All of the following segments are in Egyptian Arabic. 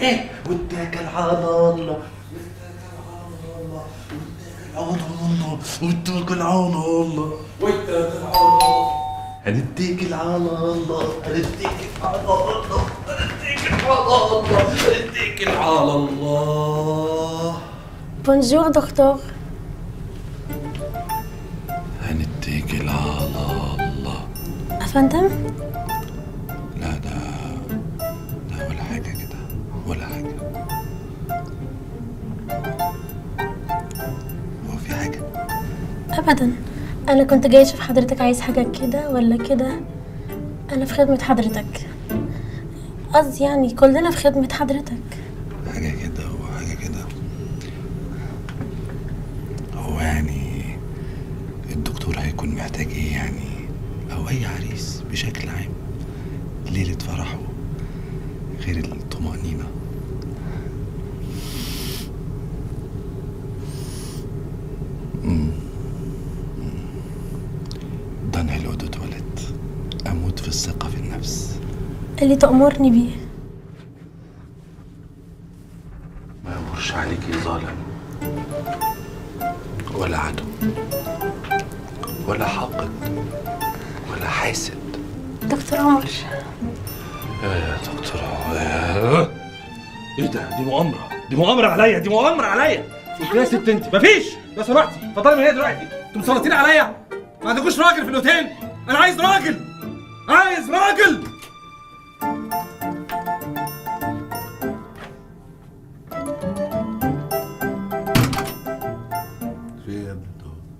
واتكل على الله واتكل على الله واتكل على الله هنتكل على الله هنتكل على الله هنتكل على الله هنتكل على الله بونجور دكتور هنتكل على الله أفندم لا ده لا ولا حاجة كده ولا حاجة هو في حاجة أبدا أنا كنت جاي أشوف حضرتك عايز حاجة كده ولا كده أنا في خدمة حضرتك قصدي يعني كلنا في خدمة حضرتك حاجة كده وحاجة كده هو يعني الدكتور هيكون محتاج ايه يعني او اي عريس بشكل عام ليلة فرحه غير الطمأنينة أمم. ده انا القدود اتولد اموت في الثقة في النفس اللي تأمرني بيه ما يمرش عليكي ظالم ولا عدو ولا حاقد ولا حاسد دكتور عمر يا دكتور عواد. ايه ده دي مؤامرة دي مؤامرة عليا دي مؤامرة عليا يا ست انت مفيش لو سمحتي اتفضلي من هنا دلوقتي انتوا مسلطين عليا ما عندكوش راجل في الاوتيل انا عايز راجل عايز راجل في يا ابني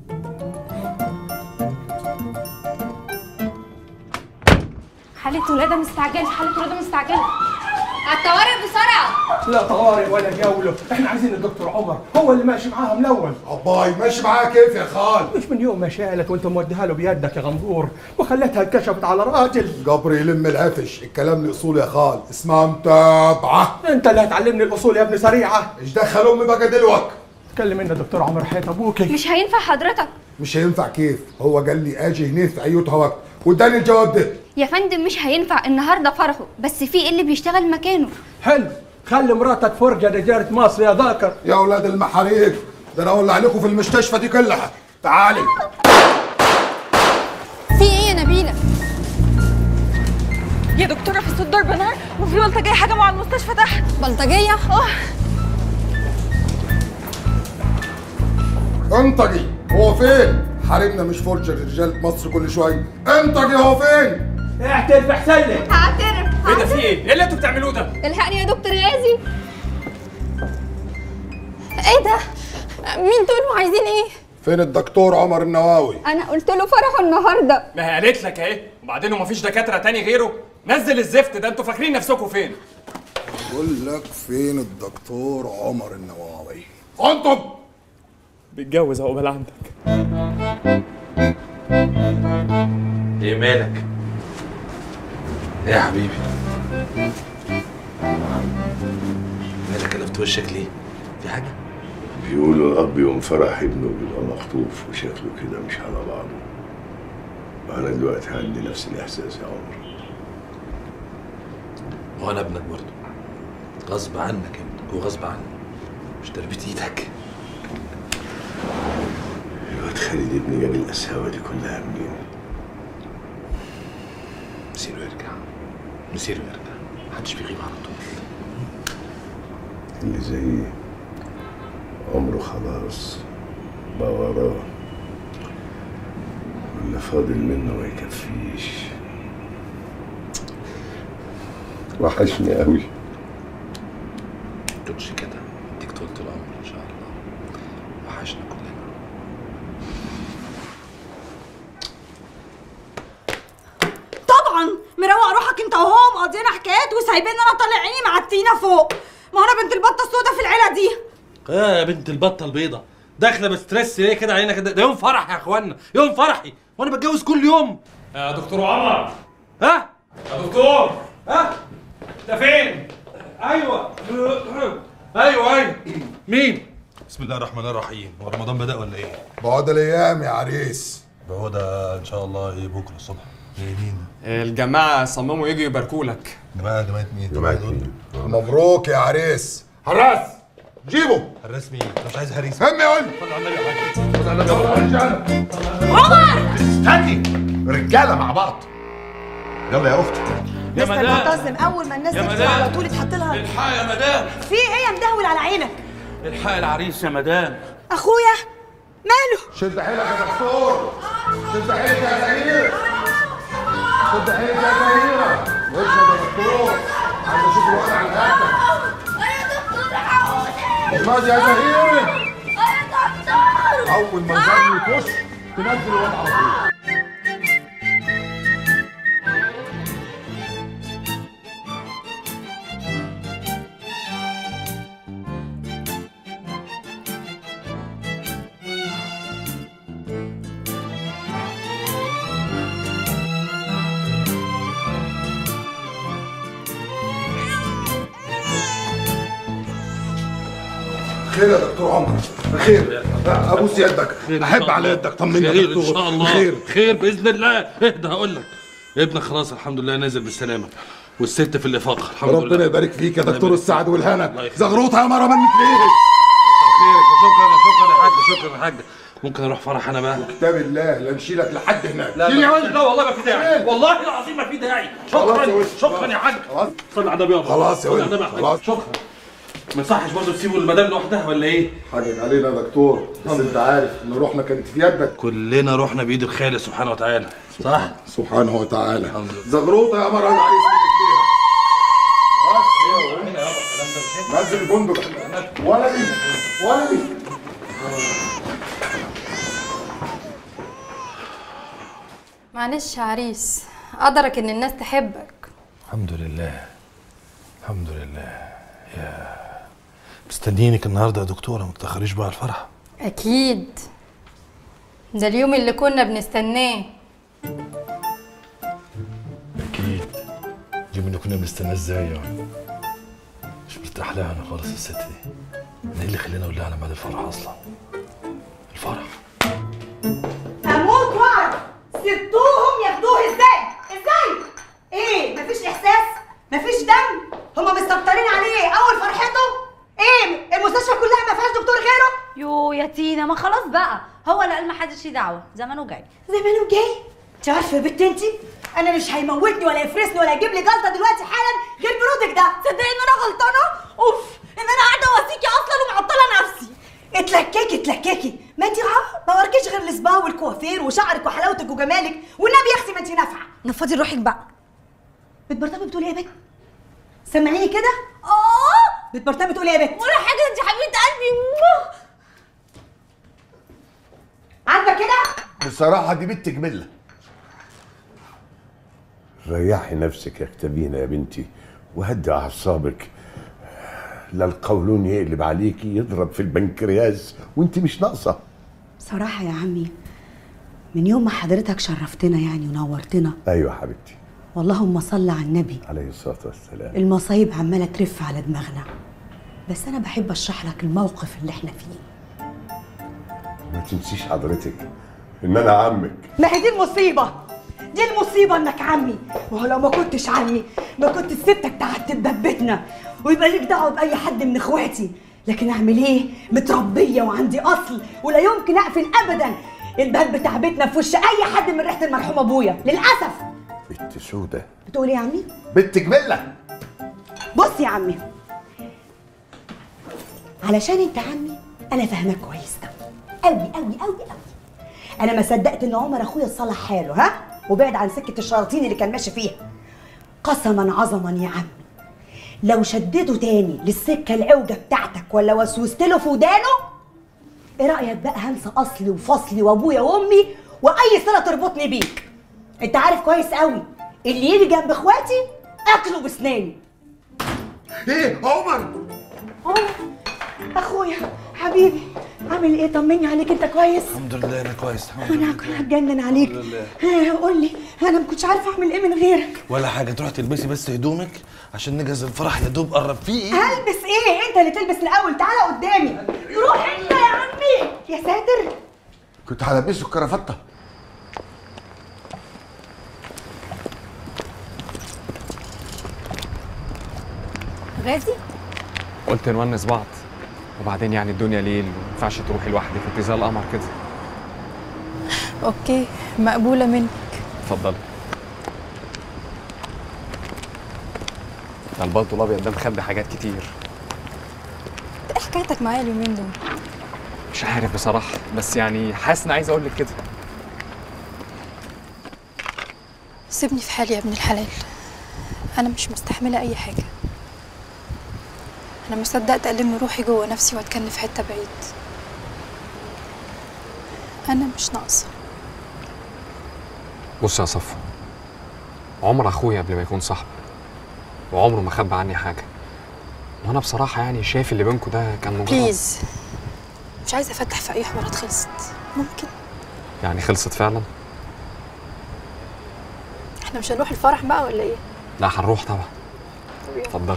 حالة ولادة مستعجلة حالة ولادة مستعجلة الطوارئ بسرعة لا طوارئ ولا جولة احنا عايزين الدكتور عمر هو اللي ماشي معاها من الاول عباي ماشي معاها كيف يا خال مش من يوم ما شالت وانت موديها له بيدك يا غندور وخلتها اتكشفت على راجل قبر يلم العفش الكلام لي اصول يا خال اسمها متابعه انت اللي هتعلمني الاصول يا ابن سريعه ايش دخل امي بقى دلوقتي اتكلم انت دكتور عمر حياة ابوكي مش هينفع حضرتك مش هينفع كيف هو قال لي اجي هنا في ايوتها وقت واداني الجواب ده يا فندم مش هينفع النهاردة فرحه بس في إيه اللي بيشتغل مكانه حلو خلي مراتك فرجة رجالة مصر يا ذاكر يا اولاد المحاريق ده انا اولع عليكم في المستشفى دي كلها تعالي في إيه يا نبيلة يا دكتورة في صوت ضرب نار وفي بلطجية هجموا على المستشفى تحت بلطجية اه انطقي هو فين حاربنا مش فرجة رجالة مصر كل شويه انطقي هو فين اعترف احسن لك هعترف ايه ده في ايه؟ ايه اللي انتوا بتعملوه ده؟ الحقني يا دكتور غازي ايه ده مين دول وعايزين ايه فين الدكتور عمر النواوي انا قلت له فرحه النهارده ما هي قالت لك اهي وبعدين هو مفيش دكاتره تاني غيره نزل الزفت ده انتوا فاكرين نفسكم فين بقول لك فين الدكتور عمر النواوي انطب بيتجوز عقبال عندك ايه مالك ايه يا حبيبي مالك قلبت وشك ليه في حاجه بيقولوا الأب يوم فرح ابنه بيبقى مخطوف وشكله كده مش على بعضه وأنا دلوقتي عندي نفس الإحساس يا عمر وانا ابنك برضه غصب عنك يا ابني وغصب عني مش تربية ايدك الواد خالد ابني جاب القساوة دي كلها منين؟ مسيره يرجع مسيره يرجع محدش بيغيب على طول اللي زي عمره خلاص بقى وراه واللي فاضل منه ما يكفيش وحشني قوي تقولش كده اديك طولة العمر ان شاء الله وحشنا كلنا طبعا مروق روحك انت وهو مقضينا حكايات وسايبين انا طالع عيني مع التينه فوق ما انا بنت البطه السودا في العيله دي ايه يا بنت البطه البيضه داخله بستريس ليه كده علينا كده ده يوم فرح يا اخوانا يوم فرحي وانا بتجوز كل يوم يا دكتور عمر ها يا دكتور ها انت فين ايوه ايوه ايوه مين بسم الله الرحمن الرحيم هو رمضان بدأ ولا ايه؟ بعد الايام يا عريس هو ده ان شاء الله ايه بكره الصبح مين الجماعه صمموا يجوا يباركوا لك جماعه جماعه مين جماعة دول؟ مين؟ مبروك يا عريس حراس جيبه حراس مين انا مش عايز هريس هم يقول صلي على النبي يا حاج صلي على النبي يا حاج استني رجاله مع بعض يلا يا اختي يا مستر مدام معتصم اول ما الناس يا تدخل مدام. على طول اتحط لها الحق يا مدام في ايه يا مدهول على عينك الحق العريس يا مدام اخويا ماله شد حيلك يا دكتور شد حيلك يا زهير شد حيلك يا زهيرة وش يا دكتور عايز اشوف الوضع على الهاتف ماضي يا زهير اول ما الجري يخش تنزل الوضع على طول خير يا دكتور عمر بخير ابوس يدك احب على يدك طمني يا خير دكتور ان شاء الله بخير خير باذن الله اهدى هقول لك ابنك خلاص الحمد لله نازل بالسلامه والست في الافاقه الحمد لله ربنا يبارك فيك يا الله دكتور يبارك السعد والهنا الله يخليك. زغروطه يا مره منك ليه خيرك شكرا شكرا يا حاج شكرا يا حاج ممكن اروح فرح انا بقى كتاب الله لا نشيلك لحد هناك لا شيل يا لا, ولد. لا والله ما في داعي شيل. والله العظيم ما في داعي خلاص يا شكرا ولد. شكرا يا حاج خلاص صلي على النبي يابا خلاص يا صلي ولد. على النبي يا حاج. خلاص. شكرا ما يصحش برضه تسيبوا المدام لوحدها ولا ايه؟ حاجك علينا يا دكتور بس انت عارف ان روحنا كانت في يدك كلنا رحنا بايد الخالق سبحانه وتعالى صح؟ سبحانه وتعالى الحمد لله. زغروطه يا مره العريس منك ليه بس يا ولد. نزل البندق ولدي ولدي معلش يا عريس قدرك ان الناس تحبك الحمد لله الحمد لله يا مستنيينك النهارده يا دكتوره ما تاخريش بقى على الفرح اكيد ده اليوم اللي كنا بنستناه اكيد اليوم اللي كنا بنستناه ازاي يعني مش مرتاح لها انا خالص الست دي انا ايه اللي خلاني اقول لها على ميعاد الفرح اصلا الفرح اموت واعرف سبتوهم ياخدوه ازاي ازاي ايه مفيش احساس مفيش دم هما مستكترين عليه اول فرحته ايه المستشفى كلها ما فيهاش دكتور غيره يو يا تينا ما خلاص بقى هو اللي قال ما حدش ليه دعوه زمانه جاي زمانه جاي انت عارفه يا بنت انت انا مش هيموتني ولا يفرسني ولا يجيب لي جلطه دلوقتي حالا غير برودك ده تصدقي ان انا غلطانه اوف ان انا قاعده واسيكي اصلا ومعطله نفسي اتلككي اتلككي ما انت عارفه ما وركيش غير السبا والكوافير وشعرك وحلاوتك وجمالك والنبي يا اختي ما انت نافعه نفضي روحك بقى بتبرطمي بتقولي ايه يا بنت سمعيني كده اه بتبرطمي بتقولي ايه يا بنت ولا حاجه انت حبيبه قلبي عاجبك كده بصراحه دي بنت جمله ريحي نفسك يا اكتبينا يا بنتي وهدي اعصابك لا القولون يقلب عليكي يضرب في البنكرياس وانت مش ناقصه صراحه يا عمي من يوم ما حضرتك شرفتنا يعني ونورتنا ايوه حبيبتي واللهم صل على النبي عليه الصلاه والسلام المصايب عماله ترف على دماغنا بس انا بحب اشرح لك الموقف اللي احنا فيه ما تنسيش حضرتك ان انا عمك ما هي دي المصيبه دي المصيبه انك عمي وهو لو ما كنتش عمي ما كنت سبتك تحت بيتنا ويبقى ليك دعوه باي حد من اخواتي لكن اعمل ايه متربيه وعندي اصل ولا يمكن اقفل ابدا الباب بتاع بيتنا في وش اي حد من ريحه المرحوم ابويا للاسف بنت سودة بتقول ايه يا عمي بنت جمله بص يا عمي علشان انت عمي انا فاهمك كويس قوي قوي قوي قوي قوي انا ما صدقت ان عمر اخويا صلح حاله ها وبعد عن سكه الشياطين اللي كان ماشي فيها قسما عظما يا عمي لو شدته تاني للسكه العوجه بتاعتك ولا وسوست له في ودانه ايه رايك بقى هنسى اصلي وفصلي وابويا وامي واي صله تربطني بيك انت عارف كويس قوي اللي يجي جنب اخواتي اكله بسناني ايه عمر عمر اخويا حبيبي عامل ايه طمني عليك انت كويس الحمد لله انا كويس الحمد انا لله هتجنن عليك الحمد لله. ها، قول لي انا ما كنتش عارفه اعمل ايه من غيرك ولا حاجه تروح تلبسي بس هدومك عشان نجهز الفرح يا دوب قرب فيه ايه هلبس ايه انت اللي تلبس الاول تعالى قدامي روح انت يا عمي يا ساتر كنت هلبسه الكرافته غازي قلت نونس بعض وبعدين يعني الدنيا ليل وما ينفعش تروحي لوحدك انت زي القمر كده اوكي مقبوله منك اتفضلي ده البلطو الابيض ده مخبي حاجات كتير ايه حكايتك معايا اليومين دول مش عارف بصراحه بس يعني حاسس اني عايز اقول لك كده سيبني في حالي يا ابن الحلال انا مش مستحمله اي حاجه انا مش صدقت الم روحي جوه نفسي واتكن في حته بعيد انا مش ناقصه بص يا صفا عمر اخويا قبل ما يكون صاحبي وعمره ما خبى عني حاجه وانا بصراحه يعني شايف اللي بينكم ده كان مجرد بليز مش عايزه افتح في اي حوارات خلصت ممكن يعني خلصت فعلا احنا مش هنروح الفرح بقى ولا ايه لا هنروح طبعا اتفضلي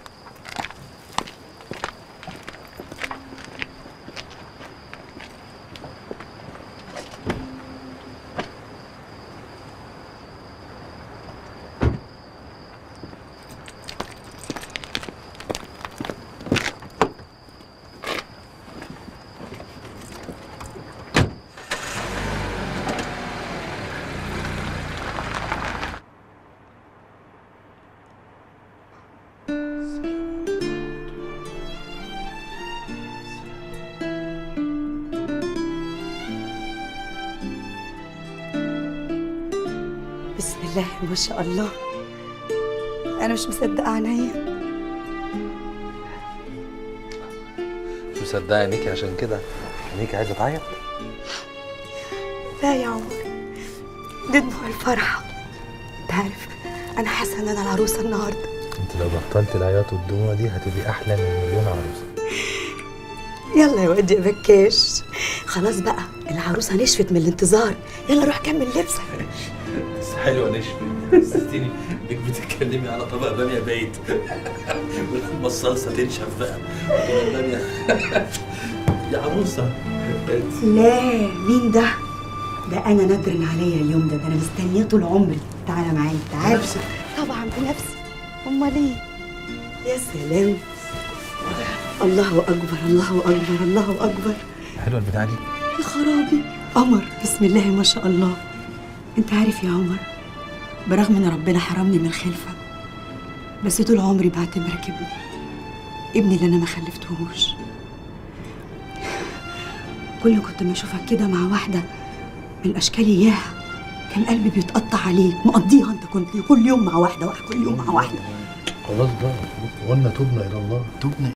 بسم الله ما شاء الله انا مش مصدقه عينيا مش مصدقه عينيكي عشان كده عينيكي عايزه تعيط لا يا عمر دي دموع الفرحه انت عارف انا حاسه ان انا العروسه النهارده انت لو بطلت العياط والدموع دي هتبقي احلى من مليون عروسه يلا يا واد يا بكاش خلاص بقى العروسه نشفت من الانتظار يلا روح كمل لبسك بس حلوه نشفي حسستيني انك بتتكلمي على طبق باميه بايت ولما الصلصه تنشف بقى وتبقى الباميه يا عروسه لا مين ده ده انا نادر عليا اليوم ده ده انا مستنياه طول عمري تعالى معايا تعالى بنفسك؟ طبعا بنفسي امال ايه يا سلام الله اكبر الله اكبر الله اكبر حلوه البتاعه دي يا خرابي قمر بسم الله ما شاء الله انت عارف يا عمر برغم ان ربنا حرمني من الخلفه بس طول عمري بعتبرك ابني ابني اللي انا ما خلفتهوش كل ما كنت ما اشوفك كده مع واحده من الاشكال اياها كان قلبي بيتقطع عليك مقضيها انت كنت كل يوم مع واحده واحده كل يوم مع واحده خلاص بقى قلنا تبنا الى الله تبنا